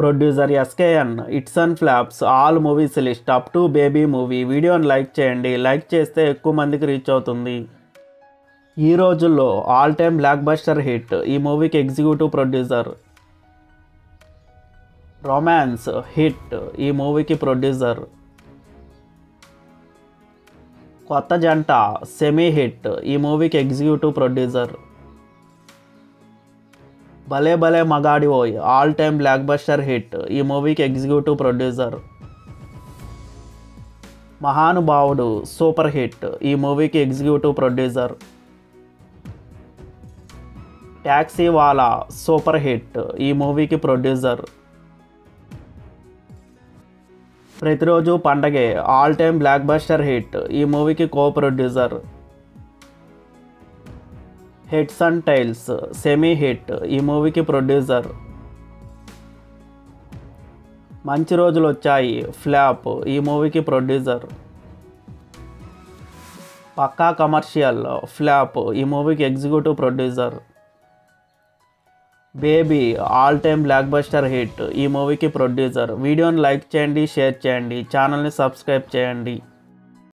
producer SKN hits and flops all movies list up to Baby movie వీడియోని like చేయండి like చేస్తే ఎక్కువ మందికి రీచ్ అవుతుంది ఈ రోజుల్లో all time blockbuster hit ఈ మూవీకి ఎగ్జిక్యూటివ్ ప్రొడ్యూసర్ రొమాన్స్ హిట్ ఈ మూవీకి ప్రొడ్యూసర్ కొత్త జంట సెమీ హిట్ ఈ మూవీకి ఎగ్జిక్యూటివ్ ప్రొడ్యూసర్ భలే Bhale Magadivoy all time blockbuster hit ఈ మూవీకి executive producer Mahanubhavudu super hit ఈ మూవీకి executive producer Taxiwaala super hit ఈ మూవీకి producer Prati Roju Pandage all time blockbuster hit ఈ మూవీకి co producer Heads and Tales semi hit ఈ మూవీకి ప్రొడ్యూసర్ మంచి రోజులు వచ్చాయి ఫ్లాప్ ఈ మూవీకి ప్రొడ్యూసర్ పక్కా కమర్షియల్ ఫ్లాప్ ఈ మూవీకి executive producer Baby all time blockbuster hit ఈ మూవీకి ప్రొడ్యూసర్ వీడియోని లైక్ చేయండి షేర్ చేయండి ఛానల్ని సబ్స్క్రైబ్ చేయండి